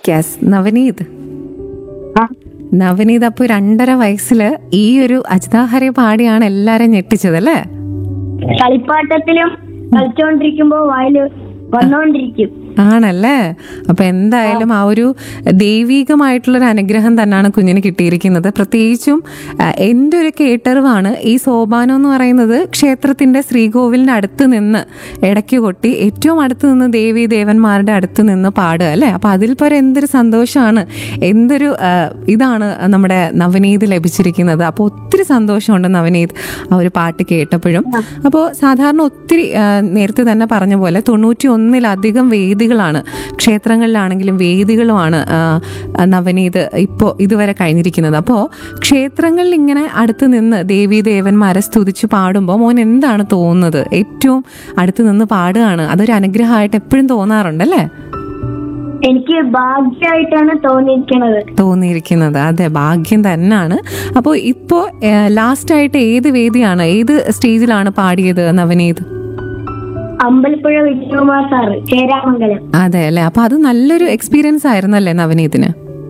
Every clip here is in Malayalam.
യെസ് നവനീത് ആ നവനീത് അപ്പോൾ രണ്ടര വയസ്സിൽ ഈ ഒരു അജിതാഹരെ പാടിയാണ് എല്ലാരും ഞെട്ടിച്ചത് അല്ലേ കളിപ്പാട്ടത്തിലും കളിച്ചോണ്ടിരിക്കുമ്പോ വായില് വന്നോണ്ടിരിക്കും ആണല്ലേ അപ്പൊ എന്തായാലും ആ ഒരു ദൈവീകമായിട്ടുള്ളൊരു അനുഗ്രഹം തന്നെയാണ് കുഞ്ഞിന് കിട്ടിയിരിക്കുന്നത് പ്രത്യേകിച്ചും ആ, എൻ്റെ ഒരു കേട്ടറിവാണ് ഈ സോപാനം എന്ന് പറയുന്നത് ക്ഷേത്രത്തിന്റെ ശ്രീകോവിലിന്റെ അടുത്ത് നിന്ന് ഇടയ്ക്ക് കൊട്ടി ഏറ്റവും അടുത്ത് നിന്ന് ദേവി ദേവന്മാരുടെ അടുത്ത് നിന്ന് പാടുക അല്ലേ അപ്പൊ അതിൽ പരം എന്തൊരു സന്തോഷമാണ് എന്തൊരു ആ, ഇതാണ് നമ്മുടെ നവനീത് ലഭിച്ചിരിക്കുന്നത് അപ്പോൾ ഒത്തിരി സന്തോഷമുണ്ട് നവനീത് ആ ഒരു പാട്ട് കേട്ടപ്പോഴും അപ്പോൾ സാധാരണ ഒത്തിരി ആ, നേരത്തെ തന്നെ പറഞ്ഞ പോലെ തൊണ്ണൂറ്റി ഒന്നിലധികം വേദികളാണ് ക്ഷേത്രങ്ങളിലാണെങ്കിലും വേദികളുമാണ് ആ, ആ, നവനീത് ഇപ്പോൾ ഇതുവരെ കഴിഞ്ഞിരിക്കുന്നത് അപ്പോൾ ക്ഷേത്രങ്ങളിൽ ഇങ്ങനെ അടുത്ത് നിന്ന് ദേവീ ദേവന്മാരെ സ്തുതിച്ച് പാടുമ്പോൾ മോൻ എന്താണ് തോന്നുന്നത് ഏറ്റവും അടുത്ത് നിന്ന് പാടുകയാണ് അതൊരു അനുഗ്രഹമായിട്ട് എപ്പോഴും തോന്നാറുണ്ടല്ലേ എനിക്ക് ഭാഗ്യമായിട്ടാണ് തോന്നിയിരിക്കുന്നത് തോന്നിയിരിക്കുന്നത് അതെ ഭാഗ്യം തന്നെയാണ് അപ്പോൾ ഇപ്പോൾ ലാസ്റ്റ് ആയിട്ട് ഏത് വേദിയാണ് ഏത് സ്റ്റേജിലാണ് പാടിയത് നവനീത് അമ്പലപ്പുഴ വിജയകുമാർ സാറ് ചേരാമംഗലം അതെ അല്ലേ അപ്പൊ അത് നല്ലൊരു എക്സ്പീരിയൻസ് ആയിരുന്നല്ലേ നവനീതിന്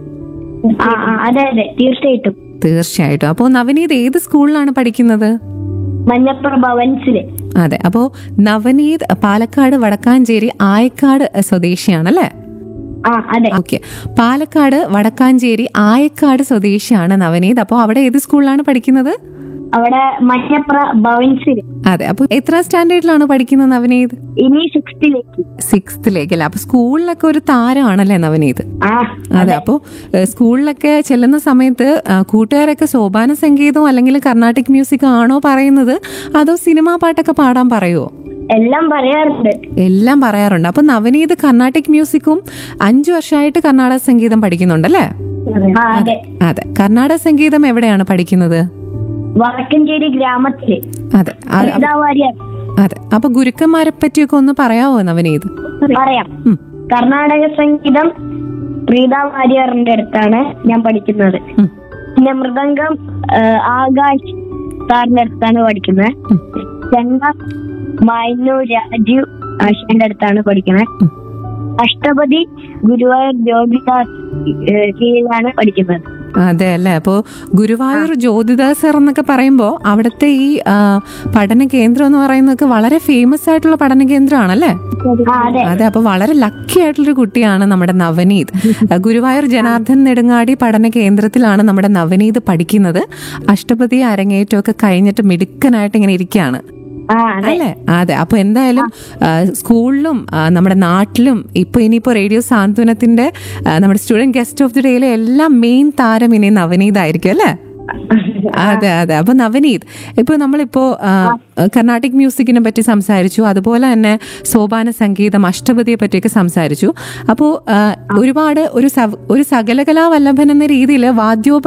ആ ആ, അതെ അതെ തീർച്ചയായിട്ടും തീർച്ചയായിട്ടും അപ്പോൾ നവനീത് ഏത് സ്കൂളിലാണ് പഠിക്കുന്നത് മഞ്ഞപ്പുറ ഭവൻസില് അതെ അപ്പോൾ നവനീത് പാലക്കാട് വടക്കാഞ്ചേരി ആയക്കാട് സ്വദേശിയാണല്ലേ ആ അതെ ഓക്കെ പാലക്കാട് വടക്കാഞ്ചേരി ആയക്കാട് സ്വദേശിയാണ് നവനീത് അപ്പോൾ അവിടെ ഏത് സ്കൂളിലാണ് പഠിക്കുന്നത് അവിടെ മഞ്ഞപ്പുറ ഭവൻസില് അതെ അപ്പോൾ എത്ര സ്റ്റാൻഡേർഡിലാണ് പഠിക്കുന്നത് നവനീത് ഇനി സിക്സ്ത്തിലേക്ക് സിക്സ്ത്തിലേക്ക് അല്ലേ അപ്പൊ സ്കൂളിലൊക്കെ ഒരു താരമാണല്ലേ നവനീത് ആ അതെ അപ്പോൾ സ്കൂളിലൊക്കെ ചെല്ലുന്ന സമയത്ത് ആ, കൂട്ടുകാരൊക്കെ സോപാന സംഗീതവും അല്ലെങ്കിൽ കർണാട്ടിക് മ്യൂസിക് ആണോ പറയുന്നത് അതോ സിനിമാ പാട്ടൊക്കെ പാടാൻ പറയുമോ എല്ലാം പറയാറുണ്ട് എല്ലാം പറയാറുണ്ട് അപ്പൊ നവനീത് കർണാട്ടിക് മ്യൂസിക്കും അഞ്ചു വർഷമായിട്ട് കർണാടക സംഗീതം പഠിക്കുന്നുണ്ടല്ലേ ആ അതെ അതെ കർണാടക സംഗീതം എവിടെയാണ് പഠിക്കുന്നത് വടക്കഞ്ചേരി ഗ്രാമത്തില് അതെ ആ, സീതാ വാര്യർ അതെ അപ്പൊ ഗുരുക്കന്മാരെ പറ്റിയൊക്കെ ഒന്ന് പറയാവോ നവനീത് പറയാം ഉം. കർണാടക സംഗീതം പ്രീത വാര്യറിന്റെ അടുത്താണ് ഞാൻ പഠിക്കുന്നത് ഉം. പിന്നെ മൃദംഗം ആ, ആകാശ് സാറിന്റെ അടുത്താണ് പഠിക്കുന്നത് ഉം. ചെണ്ട മൈനു രാജു ആശാന്റെ അടുത്താണ് പഠിക്കുന്നത് ഉം. അഷ്ടപതി ഗുരുവായൂർ ജ്യോതിദാസ് കീഴിലാണ് പഠിക്കുന്നത് അതെ അല്ലേ അപ്പോൾ ഗുരുവായൂർ ജ്യോതിദാസ് സർ എന്നൊക്കെ പറയുമ്പോൾ അവിടുത്തെ ഈ ആ, പഠന കേന്ദ്രം എന്ന് പറയുന്നതൊക്കെ വളരെ ഫേമസ് ആയിട്ടുള്ള പഠന കേന്ദ്രമാണല്ലേ ആ അതെ അതെ അപ്പൊ വളരെ ലക്കി ആയിട്ടുള്ളൊരു കുട്ടിയാണ് നമ്മുടെ നവനീത് ആ, ഗുരുവായൂർ ജനാർദ്ദൻ നെടുങ്ങാടി പഠന കേന്ദ്രത്തിലാണ് നമ്മുടെ നവനീത് പഠിക്കുന്നത് അഷ്ടപതി അരങ്ങേറ്റമൊക്കെ കഴിഞ്ഞിട്ട് മിടുക്കനായിട്ട് ഇങ്ങനെ ഇരിക്കുകയാണ് ആ അതെ അല്ലേ അതെ അപ്പൊ എന്തായാലും ആ, സ്കൂളിലും ആ, നമ്മുടെ നാട്ടിലും ഇപ്പൊ ഇനിയിപ്പോ റേഡിയോ സാന്ത്വനത്തിന്റെ ആ, നമ്മുടെ സ്റ്റുഡന്റ് ഗസ്റ്റ് ഓഫ് ദി ഡേയിലെ എല്ലാം മെയിൻ താരം ഇനി നവനീത് ആയിരിക്കും അല്ലേ അതെ അതെ അപ്പൊ നവനീത് ഇപ്പൊ നമ്മളിപ്പോ ആ, കർണാട്ടിക് മ്യൂസിക്കിനെ പറ്റി സംസാരിച്ചു അതുപോലെ തന്നെ സോപാന സംഗീതം അഷ്ടപതിയെ പറ്റിയൊക്കെ സംസാരിച്ചു അപ്പോൾ ഒരുപാട് ഒരു സവ- ഒരു സകലകലാ വല്ലഭൻ എന്ന രീതിയിൽ വാദ്യോപ